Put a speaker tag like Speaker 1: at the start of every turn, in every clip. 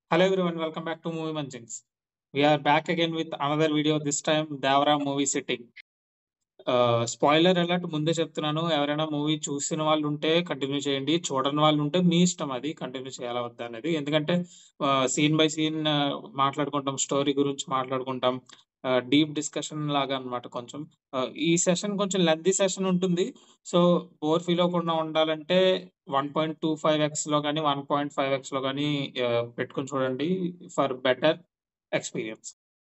Speaker 1: Hello everyone, welcome back to Movie Munchings. We are back again with another video, this time Davra movie sitting. Spoiler alert ముందే చెప్తున్నాను ఎవరైనా movie చూసిన వాళ్ళు ఉంటే continue చేయండి చూడని వాళ్ళు ఉంటే మీ ఇష్టం అది కంటిన్యూ చేయాలా వద్దా అనేది ఎందుకంటే సీన్ బై సీన్ మాట్లాడుకుంటాం స్టోరీ గురించి మాట్లాడుకుంటాం డీప్ డిస్కషన్ లాగా అన్నమాట కొంచెం ఆ, ఈ సెషన్ కొంచెం లెంతీ సెషన్ ఉంటుంది సో బోర్ ఫీల్ అవ్వకుండా ఉండాలంటే one point two five X లో కానీ వన్ పాయింట్ ఫైవ్ ఎక్స్ లో కానీ పెట్టుకుని చూడండి ఫర్ బెటర్ ఎక్స్పీరియన్స్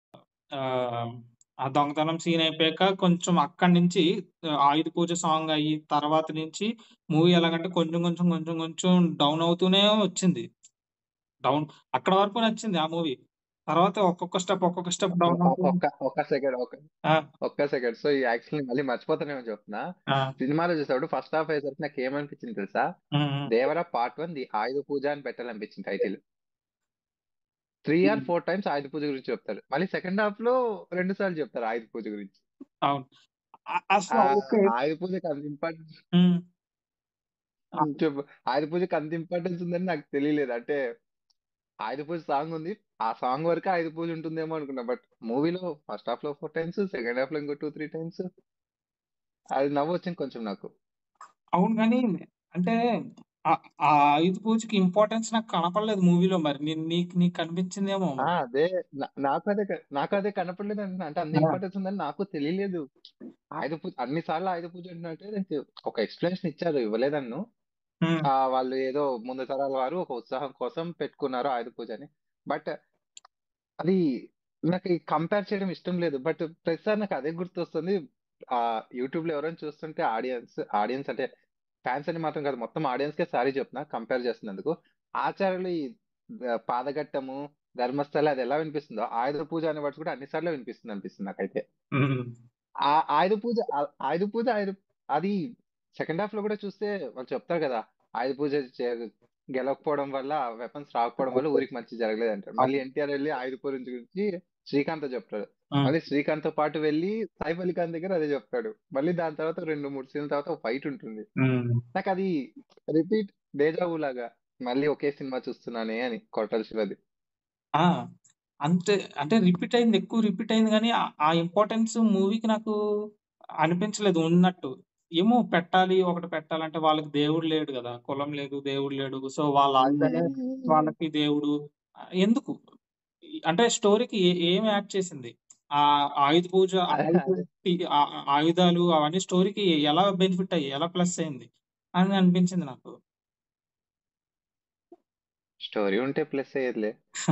Speaker 1: ఆ దొంగతనం సీన్ అయిపోయాక కొంచెం అక్కడి నుంచి ఆ, ఆయుధ పూజ సాంగ్ అయ్యి తర్వాత నుంచి మూవీ ఎలాగంటే కొంచెం కొంచెం కొంచెం కొంచెం డౌన్ అవుతూనే వచ్చింది డౌన్ అక్కడ వరకు నచ్చింది ఆ మూవీ తర్వాత ఒక్కొక్క స్టెప్ ఒక్కొక్క స్టెప్ డౌన్
Speaker 2: ఒ-
Speaker 1: అవుతూ
Speaker 2: ఒక్క ఒక్క సెకండ్ ఒక్క
Speaker 1: ఆ,
Speaker 2: ఒక్క సెకండ్ సో ఈ యాక్చువల్లీ మళ్ళీ మర్చిపోతానేమో చెప్తున్నా
Speaker 1: ఆ,
Speaker 2: సినిమాలో చూసాడు ఫస్ట్ హాఫ్ అయ్యేసరికి నాకు ఏమనిపించింది తెలుసా
Speaker 1: um, um,
Speaker 2: Devara part one the Ayudha Puja అని పెట్టాలనిపించింది title three or
Speaker 1: um,
Speaker 2: four times Ayudha Puja గురించి చెప్తారు మళ్ళీ సెకండ్ హాఫ్ లో రెండు సార్లు చెప్తారు ఆయుధ పూజ గురించి
Speaker 1: అవును అ-
Speaker 2: ఆ
Speaker 1: అసలు ఓకే
Speaker 2: ఆయుధ పూజకి అంత ఇంపార్టెన్స్
Speaker 1: ఉమ్, ఆ,
Speaker 2: చెప్పు ఆయుధ పూజకి అంత ఇంపార్టెన్స్ ఉందని నాకు తెలియలేదు అంటే ఆయుధ పూజ సాంగ్ ఉంది ఆ సాంగ్ వరకు ఆయుధ పూజ ఉంటుందేమో అనుకున్నా బట్ మూవీలో ఫస్ట్ హాఫ్ లో ఫోర్ టైమ్స్ సెకండ్ హాఫ్ లో ఇంకో టూ త్రీ టైమ్స్ అది నవ్వు వచ్చింది కొంచెం నాకు
Speaker 1: అవును కానీ అంటే ఆ ఆ ఆయుధ పూజకి ఇంపార్టెన్స్ నాకు కనపడలేదు మూవీలో మరి నీ- నీకు నీకు కనిపించిందేమో
Speaker 2: ఆ
Speaker 1: మరి
Speaker 2: అదే నా- నాకు అదే క- నాకు అదే కనపడలేదు అంటున్నా అంటే అంత
Speaker 1: ఆ,
Speaker 2: ఇంపార్టెన్స్ ఉందని నాకు తెలియలేదు ఆయుధ పూజ అన్ని సార్లు ఆయుధ పూజ అంటే నాకు ఒక ఎక్స్ప్లెనేషన్ ఇచ్చారు ఇవ్వలేదన్ను
Speaker 1: ఉమ్,
Speaker 2: ఆ వాళ్ళు ఏదో ముందు తరాల వారు ఒక ఉత్సాహం కోసం పెట్టుకున్నారు ఆయుధ పూజ అని బట్ అది నాకు కంపేర్ చేయడం ఇష్టం లేదు బట్ ప్రతిసారి నాకు అదే గుర్తొస్తుంది ఆ యూట్యూబ్ లో ఎవరైనా చూస్తుంటే ఆడియన్స్ ఆడియన్స్ అంటే ఫ్యాన్స్ అని మాత్రం కాదు మొత్తం ఆడియన్స్ కే సారీ చెప్తున్నా కంపేర్ చేస్తున్నందుకు ఆచార్యులు ఈ ఆ, పాదఘట్టము ధర్మస్థల అది ఎలా వినిపిస్తుందో ఆయుధ పూజ అనే వర్డ్స్ కూడా అన్ని సార్లు వినిపిస్తుంది అనిపిస్తుంది నాకైతే
Speaker 1: ఉమ్,
Speaker 2: ఆ ఆయుధ పూజ ఆ- ఆయుధ పూజ ఆయుధ అది సెకండ్ హాఫ్ లో కూడా చూస్తే వాళ్ళు చెప్తారు కదా ఆయుధ పూజ చే- గెలవకపోవడం వల్ల వెపన్స్ రాకపోవడం వల్ల ఊరికి మంచి జరగలేదు అంటారు మళ్ళీ
Speaker 1: అవును
Speaker 2: ఎన్టీఆర్ వెళ్ళి ఆయుధ పూజ గురించి శ్రీకాంత్ చెప్తాడు
Speaker 1: ఉమ్,
Speaker 2: మళ్ళీ శ్రీకాంత్ తో పాటు వెళ్ళి సైఫ్ అలీ ఖాన్ దగ్గర అదే చెప్తాడు మళ్ళీ దాని తర్వాత రెండు మూడు సీన్ల తర్వాత ఒక ఫైట్ ఉంటుంది
Speaker 1: ఉమ్.
Speaker 2: నాకు అది రిపీట్ డేజావు లాగా మళ్ళీ ఒకే సినిమా చూస్తున్నానే అని కొట్టాల శివది
Speaker 1: ఆ, అంతే అంటే రిపీట్ అయింది ఎక్కువ రిపీట్ అయింది కానీ ఆ ఆ ఇంపార్టెన్స్ మూవీకి నాకు అనిపించలేదు ఉన్నట్టు ఏమో పెట్టాలి ఒకటి పెట్టాలంటే వాళ్ళకి దేవుడు లేడు కదా కులం లేదు దేవుడు లేడు సో వాళ్ళ ఆయుధాలే వాళ్ళకి దేవుడు ఆ, ఎందుకు అంటే స్టోరీకి ఏ- ఏం యాడ్ చేసింది ఆ ఆయుధ పూజ ఆయుధ
Speaker 2: అదే
Speaker 1: టి- ఆ- ఆ ఆయుధాలు అవన్నీ స్టోరీకి ఎలా బెనిఫిట్ అయ్యి ఎలా ప్లస్ అయింది అని అనిపించింది నాకు
Speaker 2: స్టోరీ ఉంటే ప్లస్ అయ్యేదిలే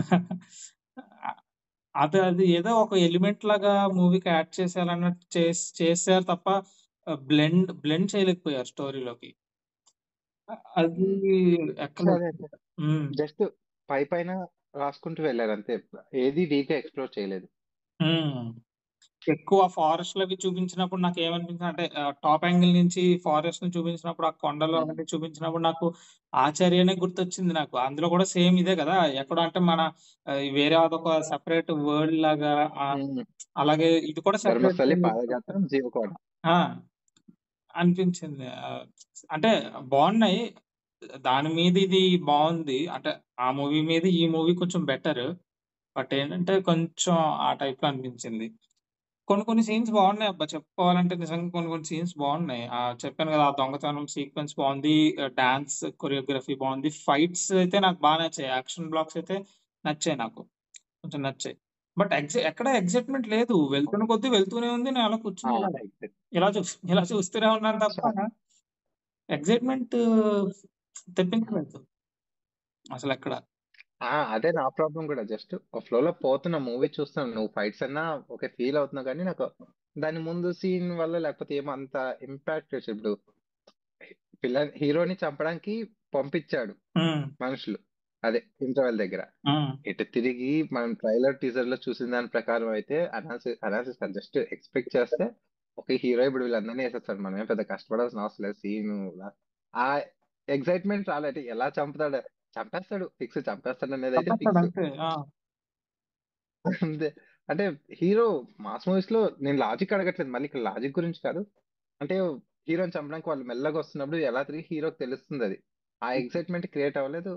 Speaker 1: అది అది ఏదో ఒక ఎలిమెంట్ లాగా మూవీకి యాడ్ చేసేయాలన్నట్టు చేస్- చేశారు తప్ప బ్లెండ్ బ్లెండ్ చేయలేకపోయారు స్టోరీలోకి అది ఎక్కలేదు
Speaker 2: అదే అదే
Speaker 1: ఉమ్,
Speaker 2: జస్ట్ పై పైన రాసుకుంటూ వెళ్ళారు అంతే ఏది డీప్ గా ఎక్స్ప్లోర్ చేయలేదు
Speaker 1: ఉమ్. ఎక్కువ ఫారెస్ట్ లవి చూపించినప్పుడు నాకు ఏమనిపించింది అంటే టాప్ యాంగిల్ నుంచి ఫారెస్ట్ ని చూపించినప్పుడు ఆ కొండలు
Speaker 2: ఉమ్.
Speaker 1: అవన్నీ చూపించినప్పుడు నాకు ఆచార్యనే గుర్తొచ్చింది నాకు అందులో కూడా సేమ్ ఇదే కదా ఎక్కడ అంటే మన ఆ, వేరే అదొక సెపరేట్ వరల్డ్ లాగా ఆ,
Speaker 2: ఉమ్.
Speaker 1: అలాగే ఇది కూడా సెపరేట్
Speaker 2: ధర్మస్థలి పాదఘాతం జీవకోట
Speaker 1: అనిపించింది ఆ, అంటే బాగున్నాయి దాని మీద ఇది బాగుంది అంటే ఆ మూవీ మీద ఈ మూవీ కొంచెం బెటర్ బట్ ఏంటంటే కొంచెం ఆ టైప్ లో అనిపించింది కొన్ని కొన్ని సీన్స్ బాగున్నాయి అబ్బా చెప్పుకోవాలంటే నిజంగా కొన్ని కొన్ని సీన్స్ బాగున్నాయి ఆ చెప్పాను కదా ఆ దొంగతనం సీక్వెన్స్ బాగుంది డాన్స్ కొరియోగ్రఫీ బాగుంది ఫైట్స్ అయితే నాకు బాగా నచ్చాయి యాక్షన్ బ్లాక్స్ అయితే నచ్చాయి నాకు కొంచెం నచ్చాయి బట్ ఎగ్జ ఎక్కడ ఎగ్జైట్మెంట్ లేదు వెళ్తున్న కొద్దీ వెళ్తూనే ఉంది నేను అలా
Speaker 2: ఆ,
Speaker 1: కూర్చుని ఇలా
Speaker 2: exact.
Speaker 1: ఇలా చూ ఇలా చూస్తూనే ఉన్నాను తప్ప
Speaker 2: చా-
Speaker 1: ఎగ్జైట్మెంట్ తెప్పించలేదు అసలు ఎక్కడ
Speaker 2: ఆ, అదే నా ప్రాబ్లం కూడా జస్ట్ ఫ్లో లో పోతున్న మూవీ చూస్తాను నువ్వు ఫైట్స్ అన్నా ఓకే ఫీల్ అవుతున్నావు కానీ నాకు దాని ముందు సీన్ వల్ల లేకపోతే ఏమో అంత ఇంపాక్ట్ ఇప్పుడు పిల్ల హీరోని చంపడానికి పంపించాడు
Speaker 1: ఉమ్,
Speaker 2: మనుషులు అదే ఇంటర్వెల్ దగ్గర
Speaker 1: ఉమ్,
Speaker 2: ఇటు తిరిగి మనం ట్రైలర్ టీజర్ లో చూసిన దాని ప్రకారం అయితే అనాలిసిస్ అనాలిసిస్ జస్ట్ ఎక్స్పెక్ట్ చేస్తే ఒక హీరో ఇప్పుడు వీళ్ళందరినీ వేసేస్తాడు మనం ఏం పెద్ద కష్టపడాల్సిన అవసరం లేదు సీన్ ఆ ఎక్సైట్మెంట్ రాలేదు ఎలా చంపుతాడు చంపేస్తాడు ఫిక్స్ చంపేస్తాడు అనేది అయితే
Speaker 1: చెప్పేస్తాడు
Speaker 2: ఫిక్స్
Speaker 1: అంతే ఆ,
Speaker 2: అంతే అంటే హీరో మాస్ మూవీస్ లో నేను లాజిక్ అడగట్లేదు మళ్ళీ ఇక్కడ లాజిక్ గురించి కాదు అంటే హీరోని చంపడానికి వాళ్ళు మెల్లగా వస్తున్నప్పుడు ఎలా తిరిగి హీరోకి తెలుస్తుంది అది ఆ ఎక్సైట్మెంట్ క్రియేట్ అవ్వలేదు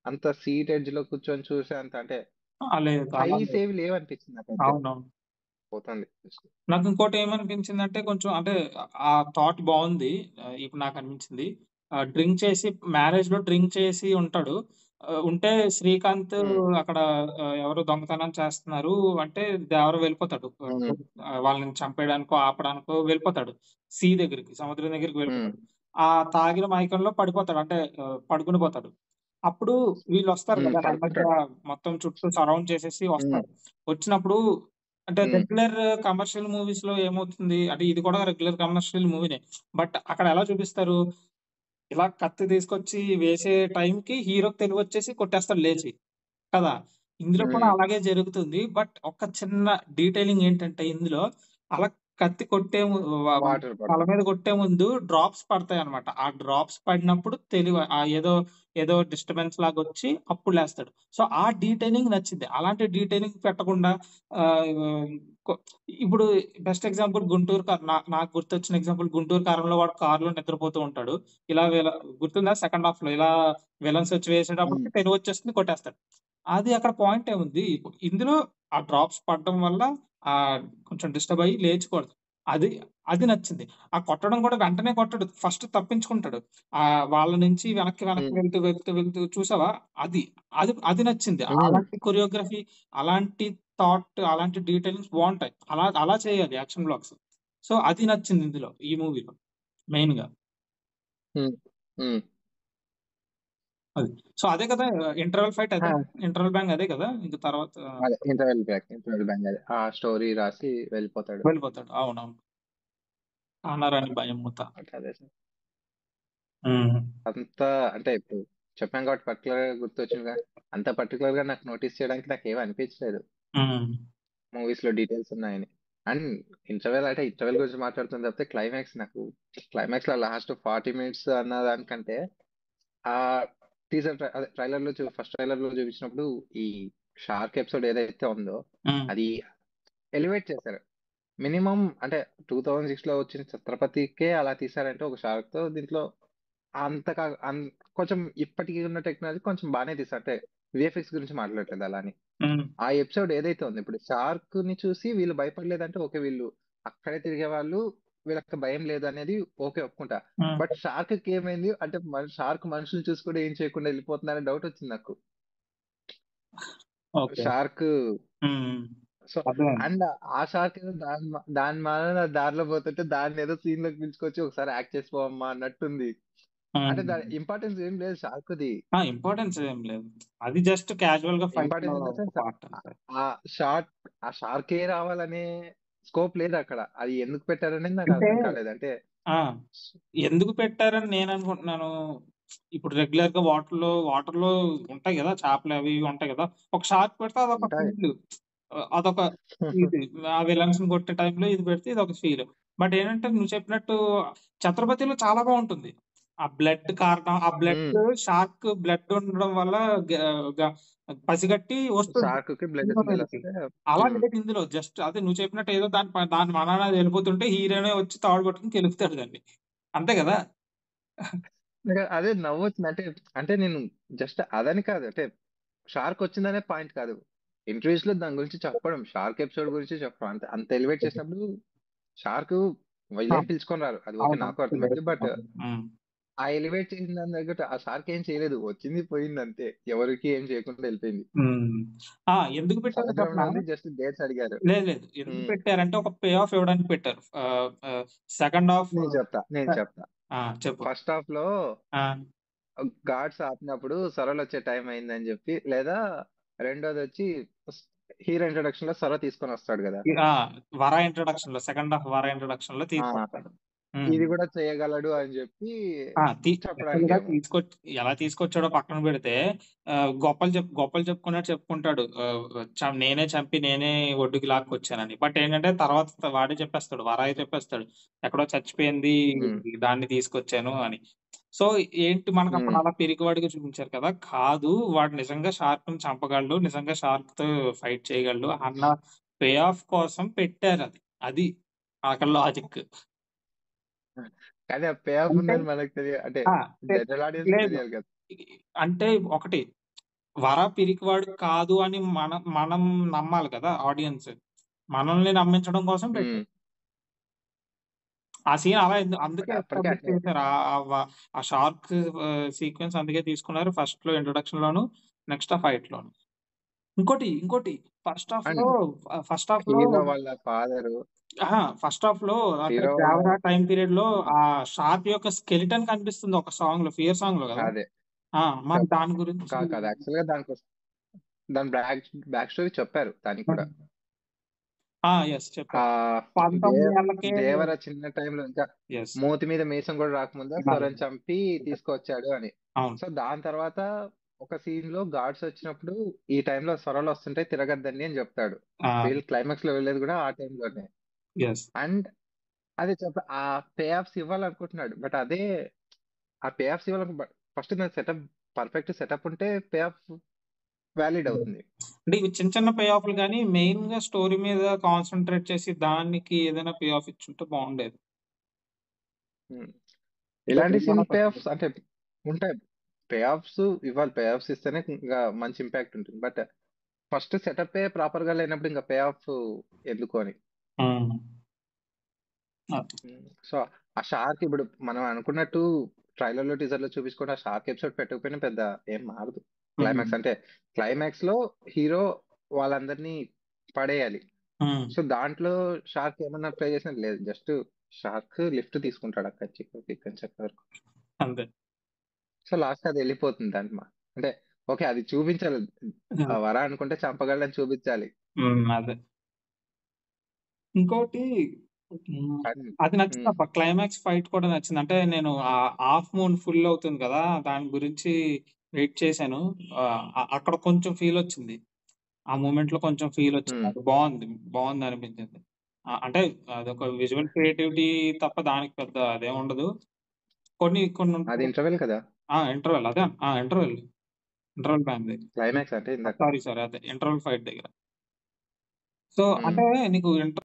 Speaker 2: అంత సీట్ ఎడ్జ్ లో కూర్చొని చూసే అంత అంటే
Speaker 1: ఆ, లేదు అలా
Speaker 2: హైస్
Speaker 1: లేదు
Speaker 2: ఏవి లేవనిపించింది నాకైతే
Speaker 1: అవునవును
Speaker 2: పోతుంది
Speaker 1: నాకు ఇంకోటి ఏమనిపించింది అంటే కొంచెం అంటే ఆ థాట్ బాగుంది ఆ, ఇప్పుడు నాకు అనిపించింది డ్రింక్ చేసి మ్యారేజ్ లో డ్రింక్ చేసి ఉంటాడు ఆ, ఉంటే శ్రీకాంత్
Speaker 2: ఉమ్,
Speaker 1: అక్కడ ఆ, ఎవరు దొంగతనం చేస్తున్నారు అంటే దేవర వెళ్ళిపోతాడు ఆ,
Speaker 2: ఉమ్,
Speaker 1: ఆ, వాళ్ళని చంపేయడానికో ఆపడానికో వెళ్ళిపోతాడు సీ దగ్గరికి సముద్రం దగ్గరికి
Speaker 2: ఉమ్,
Speaker 1: వెళ్ళిపోతాడు ఆ తాగిన మైకంలో పడిపోతాడు అంటే ఆ, పడుకుని పోతాడు అప్పుడు వీళ్ళు వస్తారు
Speaker 2: ఉమ్,
Speaker 1: కదా వెనక
Speaker 2: పడుకుంటాడు
Speaker 1: మొత్తం చుట్టూ సరౌండ్ చేసేసి
Speaker 2: ఉమ్,
Speaker 1: వస్తారు వచ్చినప్పుడు అంటే
Speaker 2: ఉమ్,
Speaker 1: రెగ్యులర్ కమర్షియల్ మూవీస్ లో ఏమవుతుంది అంటే ఇది కూడా రెగ్యులర్ కమర్షియల్ మూవీనే బట్ అక్కడ ఎలా చూపిస్తారు ఇలా కత్తి తీసుకొచ్చి వేసే టైంకి హీరోకి తెలివి వచ్చేసి కొట్టేస్తాడు లేచి కదా ఇందులో కూడా
Speaker 2: ఉమ్,
Speaker 1: అలాగే జరుగుతుంది బట్ ఒక చిన్న డీటెయిలింగ్ ఏంటంటే ఇందులో అలా కత్తి కొట్టే ము- వా-
Speaker 2: వాటర్
Speaker 1: తల
Speaker 2: పడుతుంది
Speaker 1: మీద కొట్టే ముందు డ్రాప్స్ పడతాయి అనమాట ఆ డ్రాప్స్ పడినప్పుడు తెలివి ఆ ఏదో ఏదో డిస్టర్బెన్స్ లాగా వచ్చి అప్పుడు లేస్తాడు సో ఆ డీటెయిలింగ్ నచ్చింది అలాంటి డీటెయిలింగ్ పెట్టకుండా ఆ, కొ- ఇప్పుడు బెస్ట్ ఎగ్జాంపుల్ గుంటూరు కార్ నా- నాకు గుర్తొచ్చిన ఎగ్జాంపుల్ గుంటూరు కారంలో వాడు కారులో నిద్రపోతూ ఉంటాడు ఇలా వీళ్ళ గుర్తుందా సెకండ్ హాఫ్ లో ఇలా విలన్స్ వచ్చి వేసేటప్పటికి
Speaker 2: ఉమ్,
Speaker 1: తెలివి వచ్చేస్తుంది కొట్టేస్తాడు అది అక్కడ పాయింట్ ఏముంది ఇందులో ఆ డ్రాప్స్ పడడం వల్ల ఆ కొంచెం డిస్టర్బ్ అయ్యి లేచిపోదు అది అది నచ్చింది ఆ కొట్టడం కూడా వెంటనే కొట్టడు ఫస్ట్ తప్పించుకుంటాడు ఆ వాళ్ళ నుంచి వెనక్కి వెనక్కి
Speaker 2: ఉమ్,
Speaker 1: వెళ్తూ వెళ్తూ వెళ్తూ చూసావా అది అది అది నచ్చింది
Speaker 2: ఉమ్,
Speaker 1: అలాంటి కొరియోగ్రఫీ అలాంటి థాట్ అలాంటి డీటెయిలింగ్స్ బాగుంటాయి అలా అలా చేయాలి యాక్షన్ బ్లాక్స్ సో అది నచ్చింది ఇందులో ఈ మూవీలో మెయిన్ గా
Speaker 2: ఉమ్, ఉమ్.
Speaker 1: అది సో అదే కదా ఇంటర్వెల్ ఫైట్ అదే
Speaker 2: ఆ,
Speaker 1: ఇంటర్వెల్ బ్యాంగ్ అదే కదా ఇంక తర్వాత
Speaker 2: అదే ఇంటర్వెల్ బ్యాక్ ఇంటర్వెల్ బ్యాంగ్ అదే ఆ స్టోరీ రాసి వెళ్ళిపోతాడు
Speaker 1: వెళ్ళిపోతాడు అవునవును అన్నారని భయం మూత
Speaker 2: అదే సార్
Speaker 1: ఉమ్.
Speaker 2: అంత అంటే ఇప్పుడు చెప్పాం కాబట్టి పర్టికులర్ గా గుర్తొచ్చిందిగా అంత పర్టికులర్ గా నాకు నోటీస్ చేయడానికి నాకు ఏమీ అనిపించలేదు
Speaker 1: ఉమ్.
Speaker 2: మూవీస్ లో డీటెయిల్స్ ఉన్నాయని అండ్ ఇంటర్వెల్ అంటే ఇంటర్వెల్ గురించి మాట్లాడుతుంది తప్పితే క్లైమాక్స్ నాకు క్లైమాక్స్ లో లాస్ట్ ఫార్టీ మినిట్స్ అన్న దానికంటే ఆ టీజర్ అదే ట్రైలర్ లో ఫస్ట్ ట్రైలర్ లో చూపించినప్పుడు ఈ షార్క్ ఎపిసోడ్ ఏదైతే ఉందో
Speaker 1: ఉమ్.
Speaker 2: అది ఎలివేట్ చేశారు మినిమం అంటే టూ థౌజండ్ సిక్స్ లో వచ్చిన ఛత్రపతికే అలా తీసారంటే ఒక షార్క్ తో దీంట్లో అంతగా అన్- కొంచెం ఇప్పటికీ ఉన్న టెక్నాలజీ కొంచెం బాగానే తీసారు అంటే విఎఫ్ఎక్స్ గురించి మాట్లాడలేదు అలా అని
Speaker 1: ఉమ్.
Speaker 2: ఆ ఎపిసోడ్ ఏదైతే ఉంది ఇప్పుడు షార్క్ ని చూసి వీళ్ళు భయపడలేదంటే ఓకే వీళ్ళు అక్కడే తిరిగే వాళ్ళు వీళ్ళకి భయం లేదు అనేది ఓకే ఒప్పుకుంటా
Speaker 1: ఉమ్.
Speaker 2: బట్ షార్క్ కి ఏమైంది అంటే షార్క్ మనుషులు చూసి కూడా ఏం చేయకుండా వెళ్ళిపోతుందనే డౌట్ వచ్చింది నాకు
Speaker 1: ఓకే
Speaker 2: షార్క్
Speaker 1: ఉమ్.
Speaker 2: సో
Speaker 1: అర్థమైంది
Speaker 2: అండ్ ఆ షార్క్ ఏదో దాని మా- దాని మాన దారిలో పోతుంటే దాన్ని ఏదో సీన్ లోకి పిలుచుకొచ్చి ఒకసారి యాక్ట్ చేసిపోవమ్మా అన్నట్టుంది అంటే దాని ఇంపార్టెన్స్ ఏం లేదు షార్క్ ది
Speaker 1: ఇంపార్టెన్స్ ఏం లేదు అది జస్ట్ క్యాజువల్ గా ఫైట్ లో
Speaker 2: ఇంపార్టెన్స్ ఇన్ ద
Speaker 1: ఒక
Speaker 2: సెన్స్
Speaker 1: పార్ట్ అంతే
Speaker 2: ఆ షార్ట్ ఆ షార్కే రావాలనే స్కోప్ లేదు అక్కడ అది ఎందుకు పెట్టారనేది నాకు
Speaker 1: అంటే
Speaker 2: అర్థం కాలేదు అంటే
Speaker 1: ఆ ఎందుకు పెట్టారని నేను అనుకుంటున్నాను ఇప్పుడు రెగ్యులర్ గా వాటర్ లో వాటర్ లో ఉంటాయి కదా చేపలు అవి ఇవి ఉంటాయి కదా ఒక షార్క్ పెడితే అదొక
Speaker 2: ఉంటాయి
Speaker 1: ఫీల్ అదొక ఇది ఆ విలన్స్ కొట్టే టైంలో ఇది పెడితే ఇది ఒక ఫీల్ బట్ ఏంటంటే నువ్వు చెప్పినట్టు ఛత్రపతిలో చాలా బాగుంటుంది ఆ బ్లడ్ కారణం ఆ బ్లడ్
Speaker 2: ఉమ్.
Speaker 1: షార్క్ బ్లడ్ ఉండడం వల్ల గ- గ- పసిగట్టి వస్తుంది
Speaker 2: షార్క్ కి బ్లడ్
Speaker 1: హీరో
Speaker 2: స్మెల్
Speaker 1: మీదకి
Speaker 2: వస్తే
Speaker 1: అలా
Speaker 2: ఉమ్.
Speaker 1: లేదు ఇందులో జస్ట్ అదే నువ్వు చెప్పినట్టు ఏదో దాని ప- దాని మనాన వెళ్ళిపోతుంటే హీరోనే వచ్చి తాడు పట్టుకుని గెలుపుతాడు దాన్ని అంతే కదా
Speaker 2: నాకు అదే నవ్వు వచ్చింది అంటే అంటే నేను జస్ట్ అదని కాదు అంటే షార్క్ వచ్చిందనే పాయింట్ కాదు ఇంటర్వ్యూస్ లో దాని గురించి చెప్పడం షార్క్ ఎపిసోడ్ గురించి చెప్పడం అంత అంత ఎలివేట్ చేసినప్పుడు షార్క్ వీళ్ళేం పిలుచుకొని రారు అది ఓకే
Speaker 1: అవును
Speaker 2: నాకు అర్థమైంది బట్
Speaker 1: ఉమ్.
Speaker 2: ఆ ఎలివేట్ చేసిన దాని దగ్గర ఆ షార్క్ ఏం చేయలేదు వచ్చింది పోయింది అంతే ఎవరికి ఏం చేయకుండా వెళ్ళిపోయింది
Speaker 1: ఉమ్. ఆ ఎందుకు పెట్టారో
Speaker 2: సముద్రంలో
Speaker 1: చెప్పనా
Speaker 2: ఉంది జస్ట్ డేట్స్ అడిగారు
Speaker 1: లేదు లేదు ఎందుకు
Speaker 2: ఉమ్.
Speaker 1: పెట్టారంటే ఒక పే ఆఫ్ ఇవ్వడానికి పెట్టారు సెకండ్ హాఫ్
Speaker 2: నేను చెప్తా నేను చెప్తా
Speaker 1: చెప్పు
Speaker 2: ఫస్ట్ హాఫ్ లో
Speaker 1: ఆ,
Speaker 2: గాడ్స్ ఆపినప్పుడు సరళ వచ్చే టైం అయిందని చెప్పి లేదా రెండోది వచ్చి హీరో ఇంట్రొడక్షన్ లో సరళ తీసుకొని వస్తాడు కదా
Speaker 1: ఆ, వరా ఇంట్రొడక్షన్ లో సెకండ్ హాఫ్ వరా ఇంట్రొడక్షన్ లో
Speaker 2: ఆ,
Speaker 1: తీసుకొస్తాడు ఉమ్.
Speaker 2: ఇది కూడా చేయగలడు అని చెప్పి
Speaker 1: ఆ, తీ-
Speaker 2: చెప్పడానికి
Speaker 1: ఎలా
Speaker 2: ఏమో
Speaker 1: తీసుకొచ్చి ఎలా తీసుకొచ్చాడో పక్కన పెడితే ఆ, గొప్పలు చెప్ గొప్పలు చెప్పుకున్నట్టు చెప్పుకుంటాడు ఆ, చం- నేనే చంపి నేనే ఒడ్డుకి లాక్కొచ్చానని బట్ ఏంటంటే తర్వాత వాడే చెప్పేస్తాడు వరాయి చెప్పేస్తాడు ఎక్కడో చచ్చిపోయింది
Speaker 2: ఉమ్,
Speaker 1: దాన్ని తీసుకొచ్చాను అని సో ఏంటి మనకు అప్పుడు
Speaker 2: ఉమ్,
Speaker 1: అలా పిరికివాడిగా చూపించారు కదా కాదు వాడు నిజంగా షార్క్ ని చంపగలడు నిజంగా షార్క్ తో ఫైట్ చేయగలడు అన్న పే ఆఫ్ కోసం పెట్టారు అది అది అక్కడ లాజిక్
Speaker 2: కానీ ఆ పే ఆఫ్
Speaker 1: అంటే
Speaker 2: ఉందని మనకు తెలియదు అంటే
Speaker 1: ఆ, తె-
Speaker 2: జనరల్ ఆడియన్స్
Speaker 1: లేదు
Speaker 2: తెలియాలి కదా
Speaker 1: అంటే ఒకటి వర పిరికివాడు కాదు అని మన మనం నమ్మాలి కదా ఆడియన్స్ మనల్ని నమ్మించడం కోసం
Speaker 2: ఉమ్,
Speaker 1: పెట్టారు ఆ సీన్ అలా ఎందు- అందుకే
Speaker 2: బట్ అప్పటికే
Speaker 1: ఎస్టాబ్లిష్
Speaker 2: అట్లే
Speaker 1: చేశారు ఆ- ఆ వ- ఆ షార్క్ సీక్వెన్స్ అందుకే తీసుకున్నారు ఫస్ట్ లో ఇంట్రొడక్షన్ లోను నెక్స్ట్ ఆ ఫైట్ లోను ఇంకోటి ఇంకోటి ఫస్ట్ హాఫ్
Speaker 2: అండ్
Speaker 1: లో ఫస్ట్ హాఫ్ లో
Speaker 2: హీరో వాళ్ళ ఫాదరు
Speaker 1: ఫస్ట్ హాఫ్ లో అక్కడ
Speaker 2: హీరో వాళ్ళ
Speaker 1: దేవరా టైం పీరియడ్ లో ఆ షార్క్ యొక్క స్కెలిటన్ కనిపిస్తుంది ఒక సాంగ్ లో ఫియర్ సాంగ్ లో కదా
Speaker 2: అదే
Speaker 1: ఆ మరి
Speaker 2: చెప్
Speaker 1: దాని గురించి
Speaker 2: కాదు కాదు యాక్చువల్ గా దానికోసం దాని బ్యాక్ బ్యాక్ స్టోరీ చెప్పారు దానికి కూడా
Speaker 1: ఆ ఎస్
Speaker 2: ఆ
Speaker 1: చెప్పారు పంతొమ్మిది
Speaker 2: దేవ్
Speaker 1: ఏళ్ళకే
Speaker 2: దేవర చిన్న టైంలో ఇంకా
Speaker 1: ఎస్
Speaker 2: మూతి మీద మీసం కూడా రాకముందే సొరని చంపి తీసుకొచ్చాడు అని
Speaker 1: అవును
Speaker 2: సో దాని తర్వాత ఒక సీన్ లో గాడ్స్ వచ్చినప్పుడు ఈ టైంలో సొరలు వస్తుంటే తిరగద్దండి అని చెప్తాడు వీళ్ళు క్లైమాక్స్ లో వెళ్ళేది కూడా ఆ టైంలోనే
Speaker 1: ఎస్
Speaker 2: అండ్ అది చెప్ప ఆ పే ఆఫ్స్ ఇవ్వాలనుకుంటున్నాడు బట్ అదే ఆ పే ఆఫ్స్ ఇవ్వాలను ఫస్ట్ దాని సెటప్ పర్ఫెక్ట్ సెటప్ ఉంటే పే ఆఫ్ వ్యాలిడ్ అవుతుంది
Speaker 1: అంటే ఇవి చిన్న చిన్న పే ఆఫ్లు కానీ మెయిన్ గా స్టోరీ మీద కాన్సన్ట్రేట్ చేసి దానికి ఏదైనా పే ఆఫ్ ఇచ్చుంటే బాగుండేది
Speaker 2: ఉమ్. ఇలాంటి
Speaker 1: ఇది
Speaker 2: సీన్
Speaker 1: మన
Speaker 2: పే
Speaker 1: తప్పు.
Speaker 2: ఆఫ్స్ అంటే ఉంటాయి పే ఆఫ్స్ ఇవ్వాలి పే ఆఫ్స్ ఇస్తేనే ఇంకా మంచి ఇంపాక్ట్ ఉంటుంది బట్ ఫస్ట్ సెటప్ ప్రాపర్ గా లేనప్పుడు ఇంకా పే ఆఫ్ ఎందుకు అని
Speaker 1: ఉమ్. అది.
Speaker 2: సో ఆ షార్క్ ఇప్పుడు మనం అనుకున్నట్టు ట్రైలర్ లో టీజర్ లో చూపించుకుంటే ఆ షార్క్ ఎపిసోడ్ పెట్టకపోయినా పెద్ద ఏం మారదు క్లైమాక్స్ అంటే క్లైమాక్స్ లో హీరో వాళ్ళందరినీ పడేయాలి
Speaker 1: ఉమ్.
Speaker 2: సో దాంట్లో షార్క్ ఏమన్నా ప్లే చేసినట్టు లేదు జస్ట్ షార్క్ లిఫ్ట్ తీసుకుంటాడు అక్కడ చిక్కకి ఇక్కడ చెక్క వరకు
Speaker 1: అంతే
Speaker 2: సో లాస్ట్ అది వెళ్ళిపోతుంది దాంట్లో మా- అంటే ఓకే అది చూపించాలి ఆ వర అనుకుంటే చంపగలని చూపించాలి
Speaker 1: ఉమ్, అదే ఇంకోటి ఉమ్,
Speaker 2: కానీ
Speaker 1: అది నచ్చింది
Speaker 2: ఉమ్,
Speaker 1: అబ్బా క్లైమాక్స్ ఫైట్ కూడా నచ్చింది అంటే నేను ఆ హాఫ్ మూన్ ఫుల్ అవుతుంది కదా దాని గురించి వెయిట్ చేశాను ఆ, అ- అక్కడ కొంచెం ఫీల్ వచ్చింది ఆ మూమెంట్ లో కొంచెం ఫీల్ వచ్చింది
Speaker 2: ఉమ్,
Speaker 1: అది బాగుంది బాగుంది అనిపించింది ఆ, అంటే అదొక విజువల్ క్రియేటివిటీ తప్ప దానికి పెద్ద అదేం ఉండదు కొన్ని కొన్ని
Speaker 2: అది
Speaker 1: ఉంటాయి
Speaker 2: ఇంటర్వెల్ కదా
Speaker 1: ఇంటర్వెల్ అదే ఇంటర్వెల్ ఇంటర్వెల్ టైం దగ్గర
Speaker 2: క్లైమాక్స్ అంటే ఇందాక
Speaker 1: సారీ సారీ అదే ఇంటర్వెల్ ఫైట్ దగ్గర సో
Speaker 2: ఉమ్.
Speaker 1: అంటే నీకు ఇంటర్